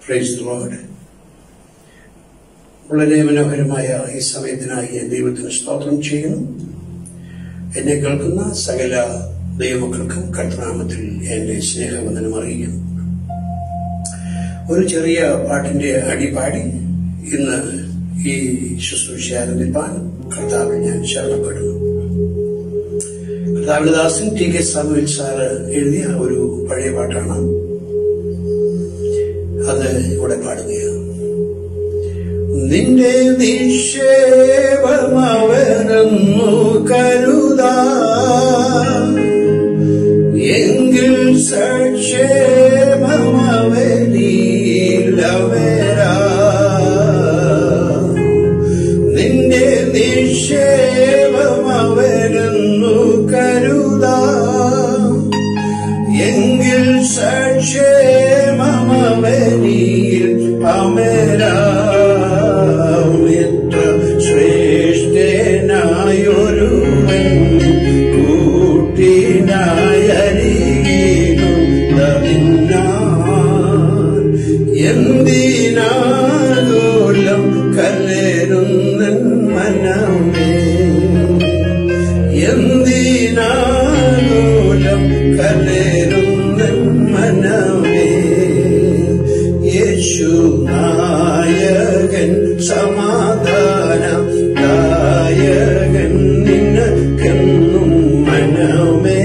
Price load വളരെ മനോഹരമായ ഈ സമയത്തിനായി ഞാൻ ദൈവത്തിന് സ്തോത്രം ചെയ്യുന്നു എന്നെ കേൾക്കുന്ന സകല ദൈവമക്കൾക്കും കർത്തനാമത്തിൽ എന്റെ സ്നേഹവന്ദനം അറിയിക്കുന്നു ഒരു ചെറിയ പാട്ടിന്റെ അടിപാടി ഇന്ന് ഈ ശുശ്രൂഷ ആരംഭിപ്പാൻ കർത്താവിൽ ഞാൻ ശരണപ്പെടുന്നു കർത്താവിദാസൻ ടി കെ സാമുവൽ സാറ് എഴുതിയ ഒരു പഴയ പാട്ടാണ് അത് ഇവിടെ പാടുകയാണ് നിന്റെ നിക്ഷേപമവരെന്നു കരുതാ എങ്കിൽ സക്ഷേമമവനീലവരാ നിന്റെ നിക്ഷേപമവരെന്നു കരുതാ എങ്കിൽ സക്ഷേമമവനിൽ അമരാമിത്ര ശ്രേഷ്ഠനായൊരുവൻ കൂട്ടിനായരികിലുണ്ടതിനാൽ എന്തിനാലോലം കല്ലേരുന്നൻ മനമേ എന്തിനാലോലം കല്ലേരുന്നൻ മനമേ യേശു നായകൻ സമാധാന ദായകൻ നിനക്കെന്നും മനമേ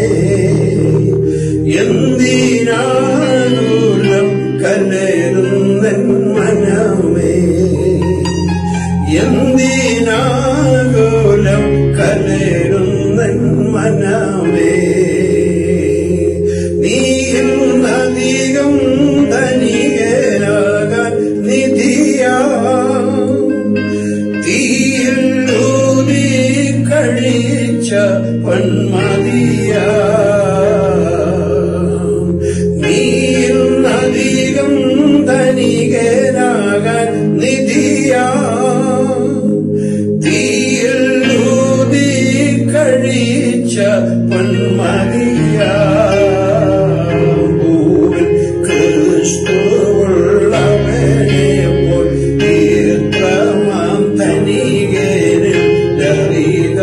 എന്തിനാലൂലം കലരുന്നൻ മനമേ എന്തിനാലോലം കലരുന്നൻ മനമേ നീയിൽ നദികം ധനികരാകാൻ നിധിയാ തീയിൽ ഊതി കഴിച്ച പൊന്മതിയാ നീയിൽ നദികം ധനികരാകാൻ നിധിയാ തീയിൽ ഊതി കഴിച്ച പൊന്മതിയാ ഭൂവിൽ ക്രിസ്തുവുള്ളവനെ പോൽ തീർത്ഥമാം തനികരിൽ അറിയുക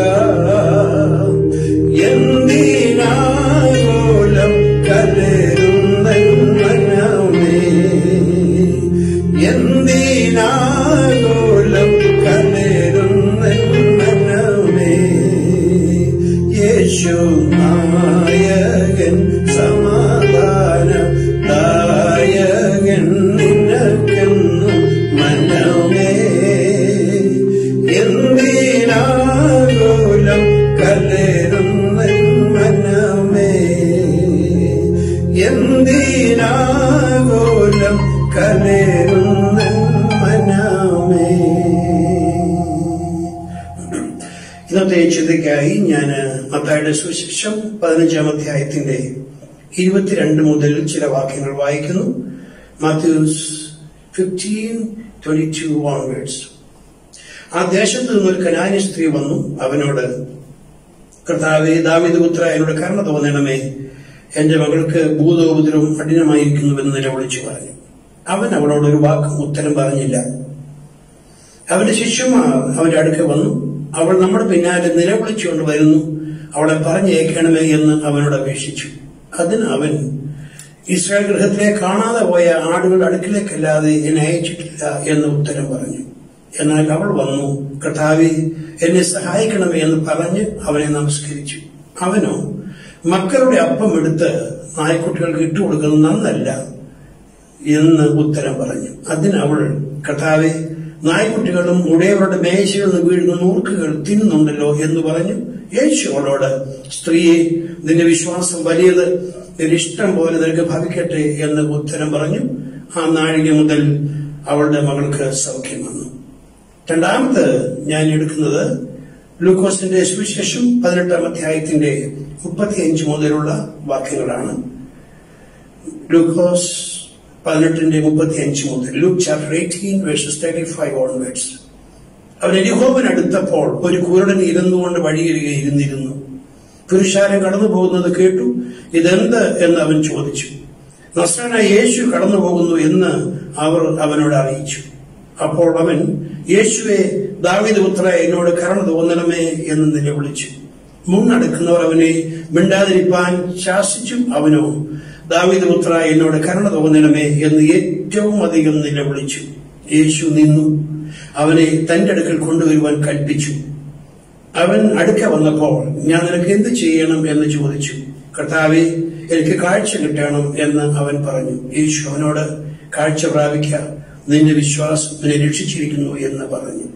എന്തിനാലോലം കലരുന്നൻ മനമേ എന്തിനാലോലം കലരുന്നൻ മനമേ യേശു നായകൻ സമാധാന ദായകൻ നിനക്കെന്നും മനമേ എന്തിനാലോലം കലരുന്നൻ മനമേ എന്തിനാലോലം കലരുന്നൻ മനമേ ഇന്നത്തെ ചിന്തയ്ക്കായി ഞാൻ മത്തായുടെ സുവിശേഷം പതിനഞ്ചാം അധ്യായത്തിന്റെ ഇരുപത്തിരണ്ട് മുതൽ ചില വാക്യങ്ങൾ വായിക്കുന്നു Matthews fifteen twenty two onwards ആ ദേശത്ത് നിന്നൊരു കനാനി സ്ത്രീ വന്നു അവനോട് കർത്താവെ ദാവിദ് പുത്ര എന്നോട് കരുണ തോന്നണമേ എന്റെ മകൾക്ക് ഭൂതോപദ്രവം കഠിനമായിരിക്കുന്നുവെന്ന് നിലവിളിച്ചു പറഞ്ഞു അവൻ അവളോട് ഒരു വാക്കും ഉത്തരം പറഞ്ഞില്ല അവന്റെ ശിഷ്യന്മാർ അവന്റെ അടുക്ക വന്നു അവൾ നമ്മുടെ പിന്നാലെ നിലവിളിച്ചുകൊണ്ട് വരുന്നു അവളെ പറഞ്ഞേക്കണമേ എന്ന് അവനോട് അപേക്ഷിച്ചു അതിന് അവൻ ഇസ്രായേൽ ഗൃഹത്തിലെ കാണാതെ പോയ ആടുകളുടെ അടുക്കിലേക്കല്ലാതെ എന്നെ അയച്ചിട്ടില്ല എന്ന് ഉത്തരം പറഞ്ഞു എന്നാൽ അവൾ വന്നു കർത്താവെ എന്നെ സഹായിക്കണമേ എന്ന് പറഞ്ഞ് അവനെ നമസ്കരിച്ചു അവനോ മക്കളുടെ അപ്പം എടുത്ത് നായ്ക്കുട്ടികൾക്ക് ഇട്ടുകൊടുക്കുന്നത് നന്നല്ല എന്ന് ഉത്തരം പറഞ്ഞു അതിന് അവൾ കർത്താവെ നായ്ക്കുട്ടികളും ഉടയവരുടെ മേശയിൽ നിന്ന് വീഴുന്ന നൂർക്കുകൾ തിന്നുന്നുണ്ടല്ലോ എന്ന് പറഞ്ഞു യേശു അവളോട് സ്ത്രീയെ നിന്റെ വിശ്വാസം വലിയത് നിന്റെ ഇഷ്ടം പോലെ നിനക്ക് ഭവിക്കട്ടെ എന്ന് ഉത്തരം പറഞ്ഞു ആ നാഴിക മുതൽ അവളുടെ മകൾക്ക് സൗഖ്യം വന്നു രണ്ടാമത് ഞാൻ എടുക്കുന്നത് ലൂക്കോസിന്റെ സുവിശേഷം പതിനെട്ടാം അധ്യായത്തിന്റെ മുപ്പത്തിയഞ്ച് മുതലുള്ള വാക്യങ്ങളാണ് ലൂക്കോസ് പതിനെട്ടിന്റെ മുപ്പത്തിയഞ്ച് മുതൽ Luke chapter eighteen verses thirty five onwards അവൻ എരിഹോവൻ അടുത്തപ്പോൾ ഒരു കുരുടൻ ഇരുന്നുകൊണ്ട് വഴിയരികെ ഇരുന്നിരുന്നു പുരുഷാരം കടന്നു പോകുന്നത് കേട്ടു ഇതെന്ത് എന്ന് അവൻ ചോദിച്ചു നസ്രനായ യേശു കടന്നു പോകുന്നു എന്ന് അവർ അവനോട് അറിയിച്ചു അപ്പോൾ അവൻ യേശുവെ ദാവീദ് പുത്ര എന്നോട് കരുണ തോന്നണമേ എന്ന് നിലവിളിച്ചു മുന്നടക്കുന്നവർ അവനെ മിണ്ടാതിരിപ്പാൻ ശാസിച്ചു അവനോ ദാവീദ് പുത്ര എന്നോട് കരുണ തോന്നണമേ എന്ന് ഏറ്റവും അധികം നിലവിളിച്ചു യേശു നിന്നു അവനെ തന്റെ അടുക്കൽ കൊണ്ടുവരുവാൻ കൽപ്പിച്ചു അവൻ അടുക്ക വന്നപ്പോൾ ഞാൻ നിനക്ക് എന്ത് ചെയ്യണം എന്ന് ചോദിച്ചു കർത്താവെ എനിക്ക് കാഴ്ച കിട്ടണം എന്ന് അവൻ പറഞ്ഞു യേശു അവനോട് കാഴ്ച പ്രാപിക്ക നിന്റെ വിശ്വാസം നിന്നെ രക്ഷിച്ചിരിക്കുന്നു എന്ന് പറഞ്ഞു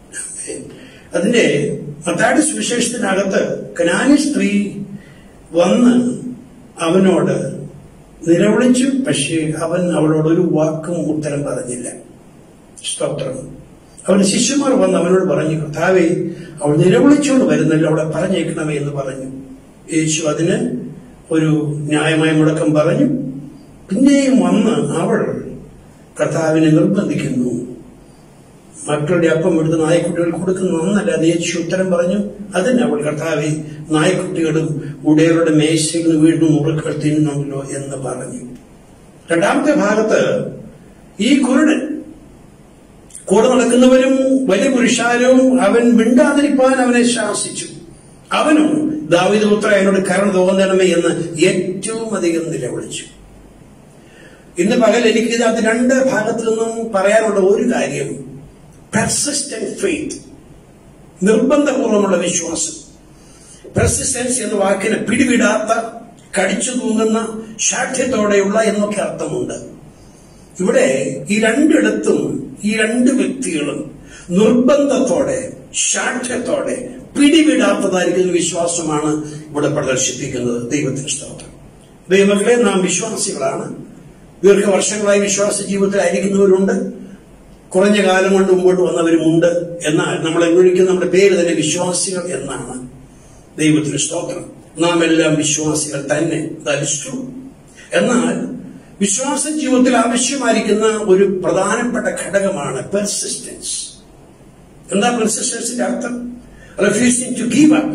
അതിന്റെ മത്താടി സുവിശേഷത്തിനകത്ത് കനാനി സ്ത്രീ വന്ന് അവനോട് നിലവിളിച്ചു പക്ഷേ അവൻ അവളോട് ഒരു വാക്കും ഉത്തരം പറഞ്ഞില്ല സ്തോത്രം അവന്റെ ശിഷ്യന്മാർ വന്ന് അവനോട് പറഞ്ഞു കർത്താവേ അവൾ നിലവിളിച്ചുകൊണ്ട് വരുന്നല്ലോ അവളെ പറഞ്ഞേക്കണമേ എന്ന് പറഞ്ഞു യേശു അതിന് ഒരു ന്യായമായ മുടക്കം പറഞ്ഞു പിന്നെയും വന്ന് അവൾ കർത്താവിനെ നിർബന്ധിക്കുന്നു മക്കളുടെ അപ്പം എടുത്ത് നായ്ക്കുട്ടികൾ കൊടുക്കുന്നു ഒന്നല്ല അത് യേശു ഉത്തരം പറഞ്ഞു അതിന് അവൾ കർത്താവെ നായ്ക്കുട്ടികളും ഉടയവരുടെ മേശയിൽ നിന്ന് വീണ്ടും മുറുക്കൾ തിന്നുണ്ടല്ലോ എന്ന് പറഞ്ഞു രണ്ടാമത്തെ ഭാഗത്ത് ഈ കുരുടൻ കൂടെ നടക്കുന്നവരും വലിയ പുരുഷാരവും അവൻ മിണ്ടാതിരിപ്പാൻ അവനെ ശാസിച്ചു അവനും ദാവിദ് പുത്ര എന്നോട് കരുണ തോന്നണമേ എന്ന് ഏറ്റവും അധികം നിലവിളിച്ചു ഇന്ന് പകൽ എനിക്ക് ഇതിനകത്ത് രണ്ട് ഭാഗത്തു നിന്നും പറയാനുള്ള ഒരു കാര്യം പെർസിസ്റ്റന്റ് ഫെയ്ത്ത് നിർബന്ധപൂർവമുള്ള വിശ്വാസം പെർസിസ്റ്റൻസ് എന്ന വാക്കിന് പിടിവിടാത്ത കടിച്ചു തൂങ്ങുന്ന ശാഠ്യത്തോടെയുള്ള എന്നൊക്കെ അർത്ഥമുണ്ട് ഇവിടെ ഈ രണ്ടിടത്തും ഈ രണ്ട് വ്യക്തികളും നിർബന്ധത്തോടെ ശാഠ്യത്തോടെ പിടിവിടാത്തതായിരിക്കുന്ന വിശ്വാസമാണ് ഇവിടെ പ്രദർശിപ്പിക്കുന്നത് ദൈവത്തിന് സ്തോത്രം ദൈവമക്കളെ നാം വിശ്വാസികളാണ് ദീർഘവർഷങ്ങളായി വിശ്വാസ ജീവിതത്തിലായിരിക്കുന്നവരുണ്ട് കുറഞ്ഞ കാലം കൊണ്ട് മുമ്പോട്ട് വന്നവരുമുണ്ട് എന്നാൽ നമ്മളെ വിളിക്കുന്ന നമ്മുടെ പേര് തന്നെ വിശ്വാസികൾ എന്നാണ് ദൈവത്തിന് സ്തോത്രം നാം എല്ലാം വിശ്വാസികൾ തന്നെ ദരിഷ്ടു എന്നാൽ വിശ്വാസ ജീവിതത്തിൽ ആവശ്യമായിരിക്കുന്ന ഒരു പ്രധാനപ്പെട്ട ഘടകമാണ് പെർസിസ്റ്റൻസ് എന്താ പെർസിസ്റ്റൻസിന്റെ അർത്ഥം റെഫ്യൂസിങ് ടു ഗീവ് അപ്പ്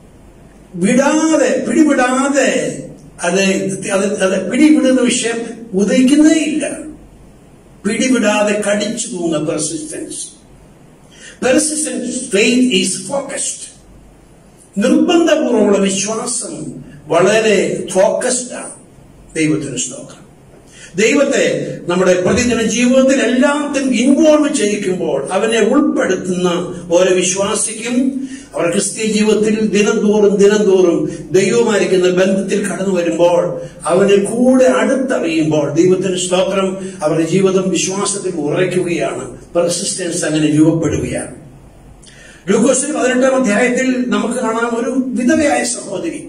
വിടാതെ പിടിവിടാതെ അത് അത് അത് പിടിവിടുന്ന വിഷയം ഉദയിക്കുന്നേ ഇല്ല പിടിവിടാതെ കടിച്ചു തൂങ്ങ persistence persistence faith is focused നിർബന്ധപൂർവ്വമുള്ള വിശ്വാസം വളരെ ഫോക്കസ്ഡ് ആണ് ദൈവത്തിന് ശ്ലോകം ദൈവത്തെ നമ്മുടെ പ്രതിദിന ജീവിതത്തിൽ എല്ലാത്തിനും ഇൻവോൾവ് ചെയ്യിക്കുമ്പോൾ അവനെ ഉൾപ്പെടുത്തുന്ന ഓരോ വിശ്വാസിക്കും അവർ ക്രിസ്തീയ ജീവിതത്തിൽ ദിനം തോറും ദിനം തോറും ദൈവമായിരിക്കുന്ന ബന്ധത്തിൽ കടന്നു വരുമ്പോൾ അവന് കൂടെ അടുത്തറിയുമ്പോൾ ദൈവത്തിന് സ്തോത്രം അവരുടെ ജീവിതം വിശ്വാസത്തിൽ ഉറയ്ക്കുകയാണ് പെർസിസ്റ്റൻസ് അങ്ങനെ രൂപപ്പെടുകയാണ് ലൂക്കോസിൽ പതിനെട്ടാം അധ്യായത്തിൽ നമുക്ക് കാണാം ഒരു വിധവയായ സഹോദരി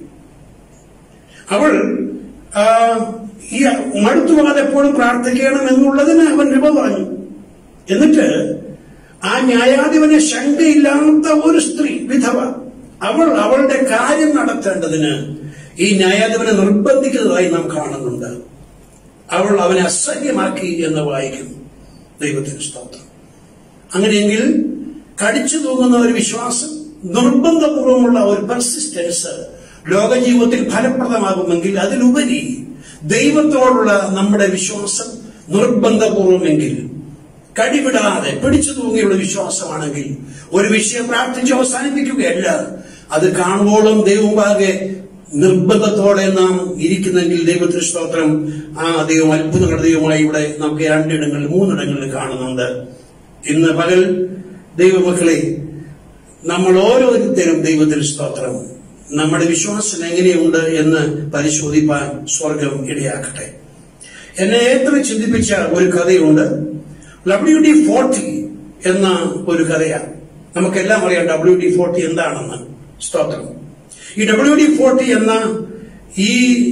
അവൾ ആ, ഈ മടുത്തുപോകാതെ എപ്പോഴും പ്രാർത്ഥിക്കണം എന്നുള്ളതിന് അവൻ രൂപ പറഞ്ഞു എന്നിട്ട് ആ ന്യായാധിപന് ശങ്കയില്ലാത്ത ഒരു സ്ത്രീ വിധവ അവൾ അവളുടെ കാര്യം നടത്തേണ്ടതിന് ഈ ന്യായാധിപനെ നിർബന്ധിക്കുന്നതായി നാം കാണുന്നുണ്ട് അവൾ അവനെ അസഹ്യമാക്കി എന്ന് വായിക്കുന്നു ദൈവത്തിന് സ്തോത്രം അങ്ങനെയെങ്കിൽ കടിച്ചു തൂങ്ങുന്ന ഒരു വിശ്വാസം നിർബന്ധപൂർവമുള്ള ഒരു പെർസിസ്റ്റൻസ് ലോക ജീവിതത്തിൽ ഫലപ്രദമാകുമെങ്കിൽ അതിലുപരി ദൈവത്തോടുള്ള നമ്മുടെ വിശ്വാസം നിർബന്ധപൂർവമെങ്കിൽ കടിവിടാതെ പിടിച്ചു തൂങ്ങിയുള്ള വിശ്വാസമാണെങ്കിൽ ഒരു വിഷയം പ്രാർത്ഥിച്ച് അവസാനിപ്പിക്കുകയല്ല അത് കാണുമ്പോഴും ദൈവമുമ്പാകെ നിർബന്ധത്തോടെ നാം ഇരിക്കുന്നെങ്കിൽ ദൈവത്തിന് സ്തോത്രം ആ ദൈവം അത്ഭുതങ്ങളുടെ ദൈവമായി ഇവിടെ നമുക്ക് രണ്ടിടങ്ങളിൽ മൂന്നിടങ്ങളിൽ കാണുന്നുണ്ട് ഇന്ന് പകൽ ദൈവമക്കളെ നമ്മൾ ഓരോരുത്തരും ദൈവത്തിന് സ്തോത്രം നമ്മുടെ വിശ്വാസം എങ്ങനെയുണ്ട് എന്ന് പരിശോധിപ്പാൻ സ്വർഗം ഇടയാക്കട്ടെ എന്നെ ഏറ്റവും ചിന്തിപ്പിച്ച ഒരു കഥയുണ്ട് ഡബ്ല്യു ഡി ഫോർട്ടി എന്ന ഒരു കഥയാണ് നമുക്കെല്ലാം അറിയാം ഡബ്ല്യു ഡി ഫോർട്ടി എന്താണെന്ന് സ്തോത്രം ഈ ഡബ്ല്യു ഡി ഫോർട്ടി എന്ന ഈ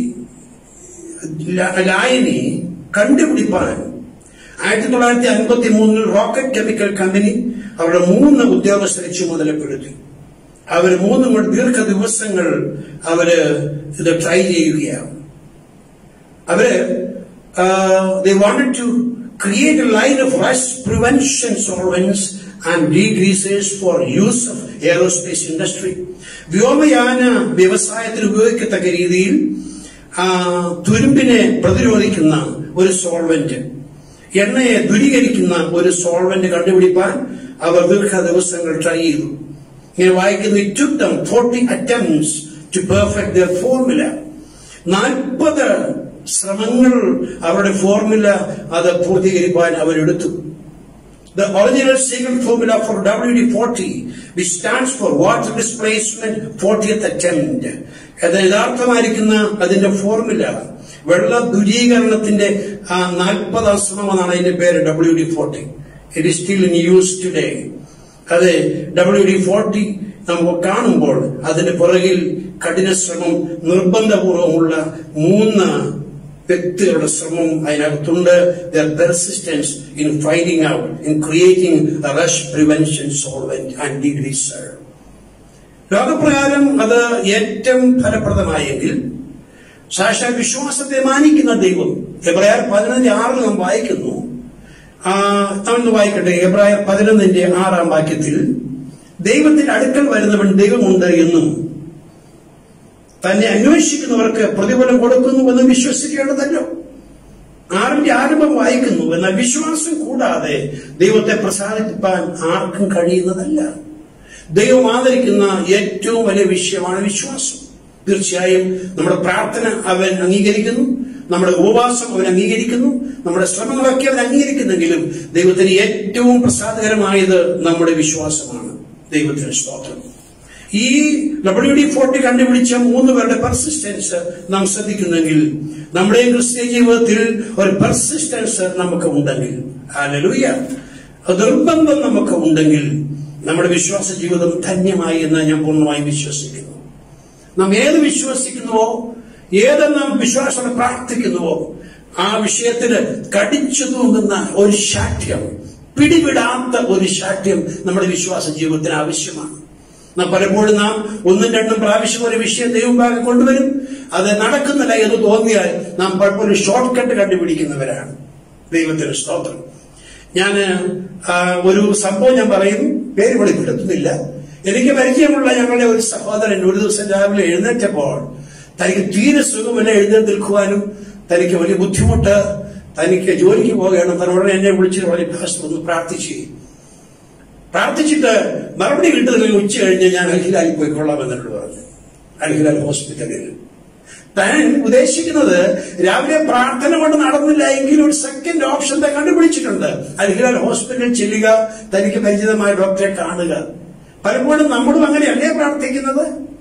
ല- ലായനി കണ്ടുപിടിപ്പാൻ ആയിരത്തി തൊള്ളായിരത്തി അൻപത്തി മൂന്നിൽ റോക്കറ്റ് കെമിക്കൽ കമ്പനി അവരുടെ മൂന്ന് ഉദ്യോഗസ്ഥരെ ചുമതലപ്പെടുത്തി അവർ മൂന്നും കൂടി ദീർഘ ദിവസങ്ങൾ അവര് ഇത് ട്രൈ ചെയ്യുകയാണ് അവര് they wanted to create a line of rust prevention solvents and degreasers for use of aerospace industry വ്യോമയാന വ്യവസായത്തിൽ ഉപയോഗിക്കത്തക്ക രീതിയിൽ ആ, തുരുമ്പിനെ പ്രതിരോധിക്കുന്ന ഒരു സോൾവെന്റ് എണ്ണയെ ദുരീകരിക്കുന്ന ഒരു സോൾവെന്റ് കണ്ടുപിടിപ്പാൻ അവർ ദീർഘ ദിവസങ്ങൾ ട്രൈ ചെയ്തു ഇങ്ങനെ വായിക്കുന്നു it took them 40 attempts to perfect their formula നാൽപ്പത് ശ്രമങ്ങൾ അവരുടെ ഫോർമുല അത് പൂർത്തീകരിക്കാൻ അവരെടുത്തു The original secret formula for WD-40, which stands for Water Displacement 40th Attempt. അത് യഥാർത്ഥമായിരിക്കുന്ന അതിന്റെ ഫോർമുല വെള്ള ദുരീകരണത്തിന്റെ ആ നാൽപ്പതാം ശ്രമം എന്നാണ് അതിന്റെ പേര് W D forty it is still in use today അത് ഡബ്ല്യു ഡി ഫോർട്ടി നമുക്ക് കാണുമ്പോൾ അതിന്റെ പുറകിൽ കഠിന ശ്രമം നിർബന്ധപൂർവമുള്ള മൂന്ന് വ്യക്തികളുടെ ശ്രമം അതിനകത്തുണ്ട് their persistence in finding out in creating rust prevention solvent and the reserve ലോകപ്രകാരം അത് ഏറ്റവും ഫലപ്രദമായെങ്കിൽ സാക്ഷാൽ വിശ്വാസത്തെ മാനിക്കുന്ന ദൈവം എബ്രായർ പതിനഞ്ച് ആറിൽ നാം വായിക്കുന്നു ആ, നാമൊന്ന് വായിക്കട്ടെ എബ്രായർ പതിനൊന്നിന്റെ ആറാം വാക്യത്തിൽ ദൈവത്തിന്റെ അടുക്കൽ വരുന്നവൻ ദൈവമുണ്ട് എന്നും തന്നെ അന്വേഷിക്കുന്നവർക്ക് പ്രതിഫലം കൊടുക്കുന്നുവെന്ന് വിശ്വസിക്കേണ്ടതല്ലോ ആറിന്റെ ആരംഭം വായിക്കുന്നു എന്നാൽ വിശ്വാസം കൂടാതെ ദൈവത്തെ പ്രസാദിപ്പിക്കാൻ ആർക്കും കഴിയുന്നതല്ല ദൈവം ആദരിക്കുന്ന ഏറ്റവും വലിയ വിഷയമാണ് വിശ്വാസം തീർച്ചയായും നമ്മുടെ പ്രാർത്ഥന അവൻ അംഗീകരിക്കുന്നു നമ്മുടെ ഉപവാസം അവൻ അംഗീകരിക്കുന്നു നമ്മുടെ ശ്രമങ്ങളൊക്കെ അവൻ അംഗീകരിക്കുന്നെങ്കിലും ദൈവത്തിന് ഏറ്റവും പ്രസാദകരമായത് നമ്മുടെ വിശ്വാസമാണ് ദൈവത്തിന് സ്തോത്രം ഈ ഡബ്ല്യു ഡി ഫോർട്ടി കണ്ടുപിടിച്ച മൂന്ന് പേരുടെ പെർസിസ്റ്റൻസ് നാം ശ്രദ്ധിക്കുന്നെങ്കിൽ നമ്മുടെ ക്രിസ്ത്യൻ ജീവിതത്തിൽ ഒരു പെർസിസ്റ്റൻസ് നമുക്ക് ഉണ്ടെങ്കിൽ ഹല്ലേലൂയ നിർബന്ധം നമുക്ക് ഉണ്ടെങ്കിൽ നമ്മുടെ വിശ്വാസ ജീവിതം ധന്യമായി എന്ന് ഞാൻ പൂർണ്ണമായും വിശ്വസിക്കുന്നു നാം ഏത് വിശ്വസിക്കുന്നുവോ ഏത് നാം വിശ്വാസത്തോടെ പ്രാർത്ഥിക്കുന്നുവോ ആ വിഷയത്തിന് കടിച്ചു തൂങ്ങുന്ന ഒരു ശാഠ്യം പിടിവിടാത്ത ഒരു ശാഠ്യം നമ്മുടെ വിശ്വാസ ജീവിതത്തിന് ആവശ്യമാണ് നാം പലപ്പോഴും നാം ഒന്നും രണ്ടും പ്രാവശ്യം ഒരു വിഷയം ദൈവഭാഗം കൊണ്ടുവരും അത് നടക്കുന്നില്ല എന്ന് തോന്നിയാൽ നാം പലപ്പോഴും ഷോർട്ട് കട്ട് കണ്ടുപിടിക്കുന്നവരാണ് ദൈവത്തിന് സ്തോത്രം ഞാൻ ഒരു സംഭവം ഞാൻ പറയും പേര് വെളിപ്പെടുത്തുന്നില്ല എനിക്ക് പരിചയമുള്ള ഞങ്ങളുടെ ഒരു സഹോദരൻ ഒരു ദിവസം രാവിലെ എഴുന്നേറ്റപ്പോൾ തനിക്ക് തീരെ സുഖമില്ല എഴുന്നേറ്റ് നിൽക്കുവാനും തനിക്ക് വലിയ ബുദ്ധിമുട്ട് തനിക്ക് ജോലിക്ക് പോകണം തന്നോട് എന്നെ വിളിച്ചിട്ട് വളരെ ഭാഷ ഒന്ന് പ്രാർത്ഥിച്ചു പ്രാർത്ഥിച്ചിട്ട് മറുപടി കിട്ടുന്നില്ലെങ്കിൽ ഉച്ച കഴിഞ്ഞ് ഞാൻ അൽഹിലായി പോയിക്കൊള്ളാം എന്നോട് പറഞ്ഞു അൽഹിലാൽ ഹോസ്പിറ്റലിൽ താൻ ഉദ്ദേശിക്കുന്നത് രാവിലെ പ്രാർത്ഥന കൊണ്ട് നടന്നില്ല എങ്കിൽ ഒരു സെക്കൻഡ് ഓപ്ഷൻ താൻ കണ്ടുപിടിച്ചിട്ടുണ്ട് അൽഹിലാൽ ഹോസ്പിറ്റലിൽ ചെല്ലുക തനിക്ക് പരിചിതമായ ഡോക്ടറെ കാണുക പലപ്പോഴും നമ്മളും അങ്ങനെയല്ലേ പ്രാർത്ഥിക്കുന്നത്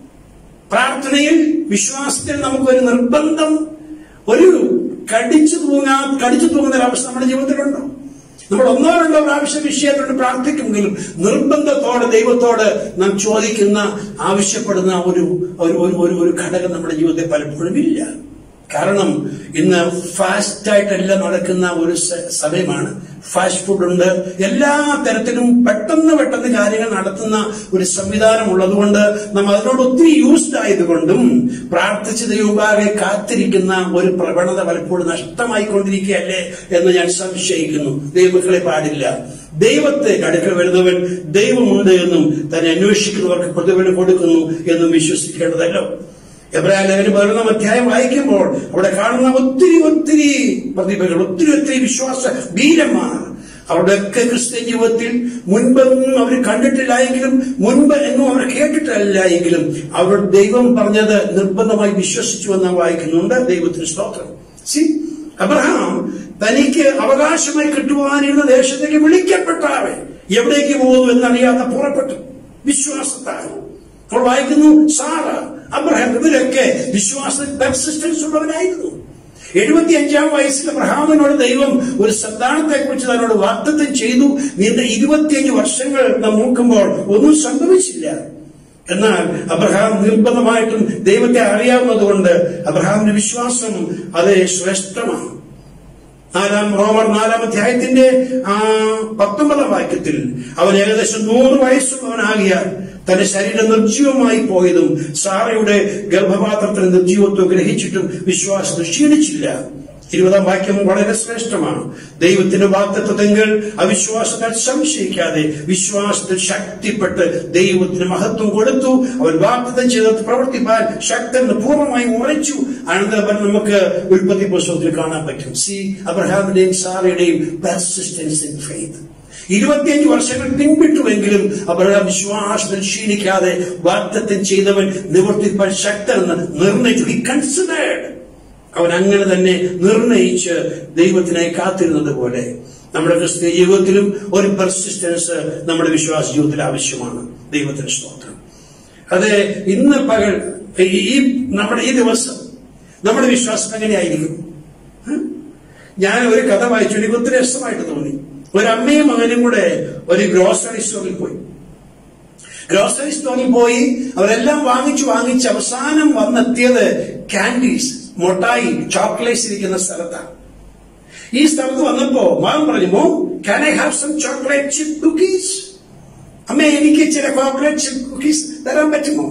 പ്രാർത്ഥനയിൽ വിശ്വാസത്തിൽ നമുക്കൊരു നിർബന്ധം ഒരു കടിച്ചു തൂങ്ങാ കടിച്ചു തൂങ്ങുന്ന ഒരു അവസ്ഥ നമ്മുടെ ജീവിതത്തിലുണ്ടോ നമ്മൾ ഒന്നോ രണ്ടോ പ്രാവശ്യം വിഷയത്തോട് പ്രാർത്ഥിക്കുമെങ്കിലും നിർബന്ധത്തോടെ ദൈവത്തോട് നാം ചോദിക്കുന്ന ആവശ്യപ്പെടുന്ന ഒരു ഒരു ഒരു ഒരു ഒരു ഘടകം നമ്മുടെ ജീവിതത്തിൽ പലപ്പോഴും ഇല്ല കാരണം ഇന്ന് ഫാസ്റ്റ് ആയിട്ടെല്ലാം നടക്കുന്ന ഒരു സ- സമയമാണ് ഫാസ്റ്റ് ഫുഡ് ഉണ്ട് എല്ലാ തരത്തിലും പെട്ടെന്ന് പെട്ടെന്ന് കാര്യങ്ങൾ നടത്തുന്ന ഒരു സംവിധാനം ഉള്ളതുകൊണ്ട് നാം അതിനോട് ഒത്തിരി യൂസ്ഡ് ആയതുകൊണ്ടും പ്രാർത്ഥിച്ച് ദൈവഭാഗെ കാത്തിരിക്കുന്ന ഒരു പ്രവണത പലപ്പോഴും നഷ്ടമായിക്കൊണ്ടിരിക്കുകയല്ലേ എന്ന് ഞാൻ സംശയിക്കുന്നു ദൈവമക്കളെ പാടില്ല ദൈവത്തെ അടുക്കൽ വരുന്നവൻ ദൈവമുണ്ട് എന്നും തന്നെ അന്വേഷിക്കുന്നവർക്ക് പ്രതിഫലം കൊടുക്കുന്നു എന്നും വിശ്വസിക്കേണ്ടതല്ലോ എബ്രാഹിം ലേഖനം പതിനൊന്നാം അധ്യായം വായിക്കുമ്പോൾ അവിടെ കാണുന്ന ഒത്തിരി ഒത്തിരി പ്രതിഭകൾ ഒത്തിരി ഒത്തിരി വിശ്വാസ വീരന്മാർ അവരുടെയൊക്കെ ക്രിസ്ത്യൻ ജീവിതത്തിൽ മുൻപൊന്നും അവർ കണ്ടിട്ടില്ലായെങ്കിലും മുൻപ് എങ്ങും അവർ കേട്ടിട്ടില്ല എങ്കിലും അവർ ദൈവം പറഞ്ഞത് നിർബന്ധമായി വിശ്വസിച്ചു എന്ന് നാം വായിക്കുന്നുണ്ട് ദൈവത്തിന് സ്തോത്രം സി അബ്രഹാം തനിക്ക് അവകാശമായി കിട്ടുവാനിരുന്ന ദേശത്തേക്ക് വിളിക്കപ്പെട്ടാവെ എവിടേക്ക് പോകുന്നു എന്നറിയാതെ പുറപ്പെട്ടു വിശ്വാസത്താൽ അപ്പോൾ വായിക്കുന്നു സാറ അബ്രഹാം ഇവരൊക്കെ വിശ്വാസത്തിൽ പെർസിസ്റ്റൻസ് ഉള്ളവരായിരുന്നു എഴുപത്തിയഞ്ചാം വയസ്സിൽ അബ്രഹാമിനോട് ദൈവം ഒരു സന്താനത്തെ കുറിച്ച് തന്നോട് വാഗ്ദത്തം ചെയ്തു നീണ്ട ഇരുപത്തിയഞ്ച് വർഷങ്ങൾ നാം നോക്കുമ്പോൾ ഒന്നും സംഭവിച്ചില്ല എന്നാൽ അബ്രഹാം നിർബന്ധമായിട്ടും ദൈവത്തെ അറിയാവുന്നതുകൊണ്ട് അബ്രഹാമിന്റെ വിശ്വാസം അത് ശ്രേഷ്ഠമാണ് നാലാം റോമർ നാലാം അധ്യായത്തിന്റെ ആ പത്തൊമ്പതാം വാക്യത്തിൽ അവൻ ഏകദേശം നൂറ് വയസ്സുള്ളവനാകിയാൽ തന്റെ ശരീരം നിർജീവമായി പോയതും സാറയുടെ ഗർഭപാത്രത്തിന് നിർജീവത്വം ഗ്രഹിച്ചിട്ടും വിശ്വാസം ക്ഷീണിച്ചില്ല ഇരുപതാം വാക്യം വളരെ ശ്രേഷ്ഠമാണ് ദൈവത്തിന്റെ വാക്തത്വങ്ങൾ അവിശ്വാസത്താൽ സംശയിക്കാതെ വിശ്വാസത്തിൽ ശക്തിപ്പെട്ട് ദൈവത്തിന് മഹത്വം കൊടുത്തു അവൻ വാഗ്ദത്തം ചെയ്തത് പ്രവർത്തിപ്പാൻ ശക്തൻ പൂർണ്ണമായും ഉറച്ചു അനന്തരം നമുക്ക് ഉൽപ്പത്തി പുസ്തകത്തിൽ കാണാൻ പറ്റും സി അബ്രഹാമിന്റെയും സാറയുടെയും പെർസിസ്റ്റൻസ് ഇൻ ഫെയ്ത്ത് ഇരുപത്തിയഞ്ച് വർഷങ്ങൾ പിൻവിട്ടുവെങ്കിലും അബ്രഹാം വിശ്വാസത്തിൽ ക്ഷീണിക്കാതെ വാഗ്ദത്തം ചെയ്തവൻ നിവർത്തിപ്പാൻ ശക്തനെന്ന് നിർണയിച്ചു ഈ കൺസിഡേർഡ് അവൻ അങ്ങനെ തന്നെ നിർണയിച്ച് ദൈവത്തിനായി കാത്തിരുന്നത് പോലെ നമ്മുടെ ക്രിസ്തീയ ജീവിതത്തിലും ഒരു പെർസിസ്റ്റൻസ് നമ്മുടെ വിശ്വാസ ജീവിതത്തിൽ ആവശ്യമാണ് ദൈവത്തിന് സ്തോത്രം അത് ഇന്ന് പകൽ ഈ നമ്മുടെ ഈ ദിവസം നമ്മുടെ വിശ്വാസം എങ്ങനെയായിരിക്കും ഉം? ഞാൻ ഒരു കഥ വായിച്ചു എനിക്ക് ഒത്തിരി രസമായിട്ട് തോന്നി ഒരു അമ്മയും മകനും കൂടെ ഒരു ഗ്രോസറി സ്റ്റോറിൽ പോയി ഗ്രോസറി സ്റ്റോറിൽ പോയി അവരെല്ലാം വാങ്ങിച്ചു വാങ്ങിച്ച് അവസാനം വന്നെത്തിയത് കാൻഡീസ് മൊട്ടായി ചോക്ലേറ്റ്സ് ഇരിക്കുന്ന സ്ഥലത്താണ് ഈ സ്ഥലത്ത് വന്നപ്പോ മകൻ പറഞ്ഞു mom can I have some chocolate chip cookies അമ്മ എനിക്ക് ചില ചോക്ലേറ്റ് ചിപ്പ് കുക്കീസ് തരാൻ പറ്റുമോ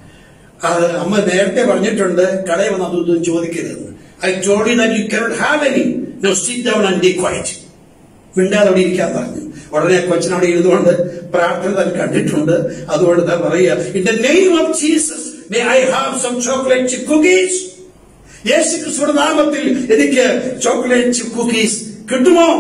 അത് അമ്മ നേരത്തെ പറഞ്ഞിട്ടുണ്ട് കടയിൽ വന്ന് അതൊന്നും ചോദിക്കരുതെന്ന് I told you that you cannot have any no sit down and be quiet മിണ്ടാതെ അവിടെ ഇരിക്കാൻ പറഞ്ഞു ഉടനെ കൊച്ചൻ അവിടെ ഇരുന്നുകൊണ്ട് പ്രാർത്ഥന താൻ കണ്ടിട്ടുണ്ട് അതുകൊണ്ട് താൻ പറയുക in the name of Jesus may I have some chocolate chip cookies യേശു ക്രിസ്തുയുടെ നാമത്തിൽ എനിക്ക് ചോക്ലേറ്റ് ചിപ്പ് കുക്കീസ് കിട്ടുമോ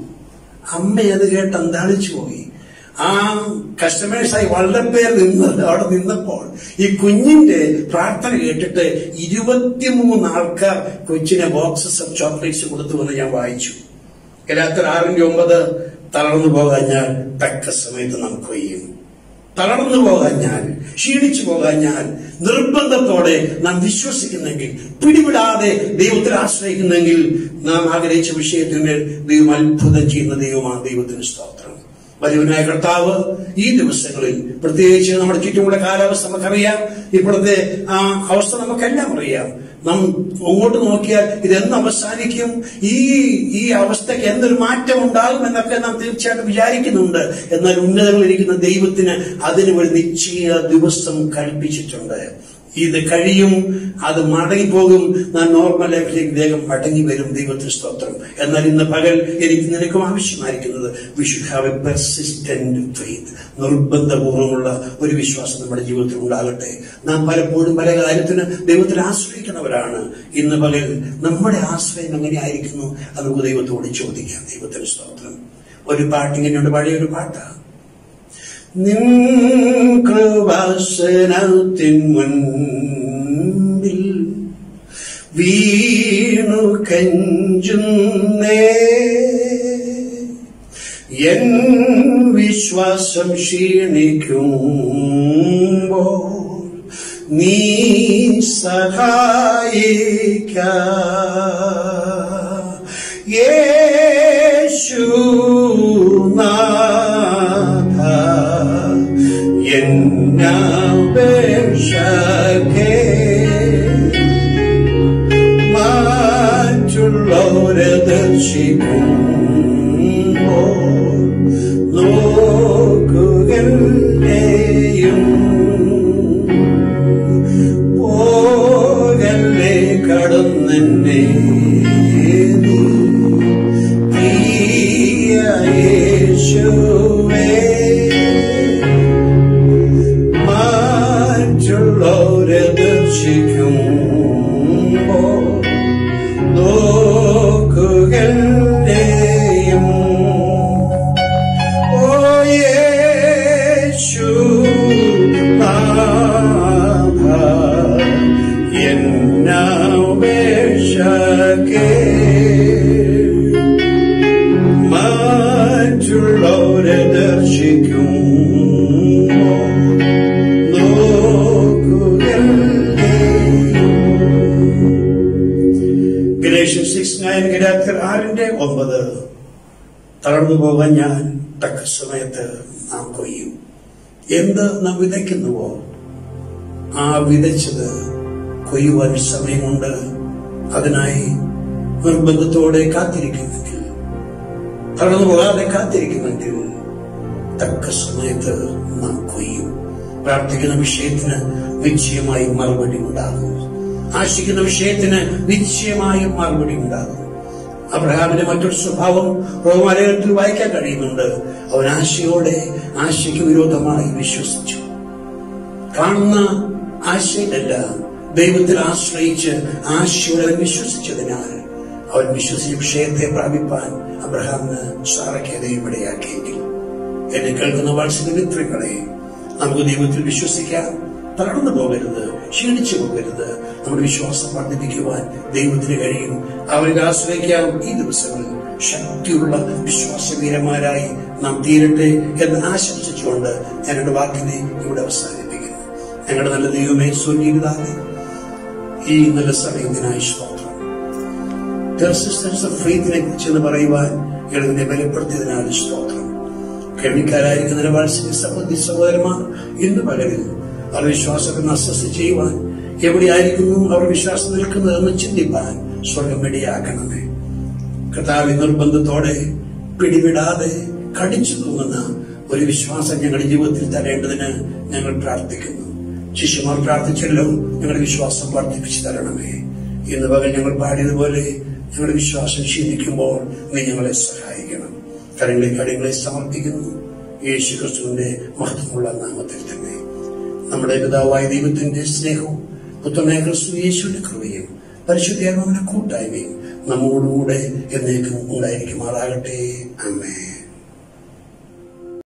അമ്മ അത് കേട്ട് അന്താളിച്ചു പോയി ആ കസ്റ്റമേഴ്സായി വളരെ പേർ നിന്ന് അവിടെ നിന്നപ്പോൾ ഈ കുഞ്ഞിന്റെ പ്രാർത്ഥന കേട്ടിട്ട് ഇരുപത്തിമൂന്ന് ആൾക്കാർ കൊച്ചിനെ ബോക്സസ് ഓഫ് ചോക്ലേറ്റ്സ് കൊടുത്തു എന്ന് ഞാൻ വായിച്ചു ഗലാത്തർ ആറിന്റെ ഒമ്പത് തളർന്നു പോകാഞ്ഞാൽ തക്ക സമയത്ത് നാം കൊയ്യും തളർന്നു പോകാഞ്ഞാൽ ക്ഷീണിച്ചു പോകാഞ്ഞാൽ നിർബന്ധത്തോടെ നാം വിശ്വസിക്കുന്നെങ്കിൽ പിടിവിടാതെ ദൈവത്തിൽ ആശ്രയിക്കുന്നെങ്കിൽ നാം ആഗ്രഹിച്ച വിഷയത്തിന്മേൽ ദൈവം അത്ഭുതം ചെയ്യുന്ന ദൈവമാണ് ദൈവത്തിന് സ്തോത്രം വലിയവനായ കർത്താവ് ഈ ദിവസങ്ങളിൽ പ്രത്യേകിച്ച് നമ്മുടെ ചുറ്റുമുള്ള കാലാവസ്ഥ നമുക്കറിയാം ഇപ്പോഴത്തെ ആ അവസ്ഥ നമുക്കെല്ലാം അറിയാം നാം അങ്ങോട്ട് നോക്കിയാൽ ഇതെന്ന് അവസാനിക്കും ഈ ഈ അവസ്ഥയ്ക്ക് എന്തൊരു മാറ്റം ഉണ്ടാകും എന്നൊക്കെ നാം തീർച്ചയായിട്ടും വിചാരിക്കുന്നുണ്ട് എന്നാൽ ഉന്നതങ്ങളിൽ ഇരിക്കുന്ന ദൈവത്തിന് അതിന് ഒരു നിശ്ചയ ദിവസം കൽപ്പിച്ചിട്ടുണ്ട് ഇത് കഴിയും അത് മടങ്ങിപ്പോകും ഞാൻ നോർമൽ ലൈഫിലേക്ക് വേഗം മടങ്ങി വരും ദൈവത്തിന് സ്തോത്രം എന്നാൽ ഇന്ന് പകൽ എനിക്ക് നിനക്കും ആവശ്യമായിരിക്കുന്നത് we should have a persistent faith നിർബന്ധപൂർവ്വമുള്ള ഒരു വിശ്വാസം നമ്മുടെ ജീവിതത്തിൽ ഉണ്ടാകട്ടെ നാം പലപ്പോഴും പല കാര്യത്തിന് ദൈവത്തിൽ ആശ്രയിക്കുന്നവരാണ് ഇന്ന് പകൽ നമ്മുടെ ആശ്രയം എങ്ങനെയായിരിക്കുന്നു അത് നമുക്ക് ദൈവത്തോട് ചോദിക്കാം ദൈവത്തിന് സ്തോത്രം ഒരു പാട്ടിങ്ങനെയുണ്ട് പഴയൊരു പാട്ടാണ് നിൻ കൃപാസനത്തിൻ മുൻപിൽ വീണു കഞ്ചുന്നേ എൻ വിശ്വാസം ക്ഷീണിക്കുമ്പോ നീ സഹായിക്ക യേശുനാഥ എന്നപേക്ഷകേ മറ്റുള്ളവരെ ദർശിക്കുമ്പോ നോക്കുകയും പോകല്ലേ കടന്നെ മറ്റുള്ളവരെ ദർശിക്കുമ്പോ നോക്കുകയും ഓ യേശു നാഥ എന്നപേക്ഷകേ മറ്റുള്ളവരെ ദർശിക്കുമ്പോ നോക്കുകയും ഗലേഷ്യൻ സിക്സ് നയൻ ഗലാത്യർ ആറിന്റെ ഒമ്പത് തളർന്നു പോകാൻ ഞാൻ തക്ക സമയത്ത് നാം കൊയ്യും എന്ത് നാം വിതയ്ക്കുന്നുവോ ആ വിതച്ചത് കൊയ്യുവാൻ സമയമുണ്ട് അതിനായി നിർബന്ധത്തോടെ കാത്തിരിക്കുമെങ്കിൽ തളർന്നു പോകാതെ കാത്തിരിക്കുമെങ്കിൽ തക്ക സമയത്ത് നാം കൊയ്യും പ്രാർത്ഥിക്കുന്ന വിഷയത്തിന് നിശ്ചയമായും മറുപടി ഉണ്ടാകും ആശിക്കുന്ന വിഷയത്തിന് നിശ്ചയമായും മറുപടി ഉണ്ടാകും അബ്രഹാമിന്റെ മറ്റൊരു സ്വഭാവം റോമാലയത്തിൽ വായിക്കാൻ കഴിയുന്നുണ്ട് അവൻ ആശയോടെ ആശയ്ക്ക് വിരോധമായി വിശ്വസിച്ചു കാണുന്ന ആശയിലല്ല ദൈവത്തിൽ ആശ്രയിച്ച് ആശയോടെ അവൻ വിശ്വസിച്ചതിനാൽ അവൻ വിശ്വസിച്ച വിഷയത്തെ പ്രാപിപ്പാൻ അബ്രഹാമിന് സാറയ്ക്ക് ദൈവമിടയാക്കിയെങ്കിൽ എന്നെ കേൾക്കുന്ന വാത്സല്യമിത്രങ്ങളെ നമുക്ക് ദൈവത്തിൽ വിശ്വസിക്കാം തളർന്നു പോകരുത് ക്ഷീണിച്ചു പോകരുത് നമ്മുടെ വിശ്വാസം വർദ്ധിപ്പിക്കുവാൻ ദൈവത്തിന് കഴിയും അവർക്ക് ആശ്രയിക്കാം ഈ ദിവസങ്ങളിൽ ശക്തിയുള്ള വിശ്വാസവീരന്മാരായി നാം തീരട്ടെ എന്ന് ആശംസിച്ചുകൊണ്ട് ഞാൻ എന്റെ വാക്കിനെ ഇവിടെ അവസാനിപ്പിക്കുന്നു ഞങ്ങളുടെ നല്ല ദൈവമേ സ്വർഗീയതാകെ ഈ നല്ല സമയത്തിനായി സ്തോത്രം പെർസിസ്റ്റൻസ് ഓഫ് ഫെയ്ത്തിനെ കുറിച്ച് പറയുവാൻ എഴുതിനെ ബലപ്പെടുത്തിയതിനാൽ സ്തോത്രം കേൾവിക്കാരായിരിക്കുന്ന വാത്സല്യ സഹോദരി സഹോദരന്മാർ ഇന്ന് പകരുന്നു അവർ വിശ്വാസത്തെ അസ്വസ്ഥ ചെയ്യുവാൻ എവിടെയായിരിക്കുന്നു അവർ വിശ്വാസം നിൽക്കുന്നതെന്ന് ചിന്തിപ്പാൻ സ്വർഗം ഇടയാക്കണമേ കർത്താവ് നിർബന്ധത്തോടെ പിടിവിടാതെ കടിച്ചു തൂങ്ങുന്ന ഒരു വിശ്വാസം ഞങ്ങളുടെ ജീവിതത്തിൽ തരേണ്ടതിന് ഞങ്ങൾ പ്രാർത്ഥിക്കുന്നു ശിഷ്യന്മാർ പ്രാർത്ഥിച്ചല്ലോ ഞങ്ങളുടെ വിശ്വാസം വർദ്ധിപ്പിച്ചു തരണമേ ഇന്ന് പകൽ ഞങ്ങൾ പാടിയതുപോലെ ഞങ്ങളുടെ വിശ്വാസം ക്ഷീണിക്കുമ്പോൾ നീ ഞങ്ങളെ സഹായിക്കണം കരങ്ങളെ കടങ്ങളെ സമർപ്പിക്കുന്നു യേശു ക്രിസ്തുവിന്റെ മഹത്വമുള്ള നാമത്തിൽ തന്നെ നമ്മുടെ പിതാവായ ദൈവത്തിന്റെ സ്നേഹവും പുത്രനായ ക്രിസ്തു യേശുവിന്റെ കൃപയും പരിശുദ്ധിയാകുന്ന കൂട്ടായ്മയും നമ്മോടുകൂടെ എന്നേക്കും ഉണ്ടായിരിക്കുമാറാകട്ടെ അമ്മേ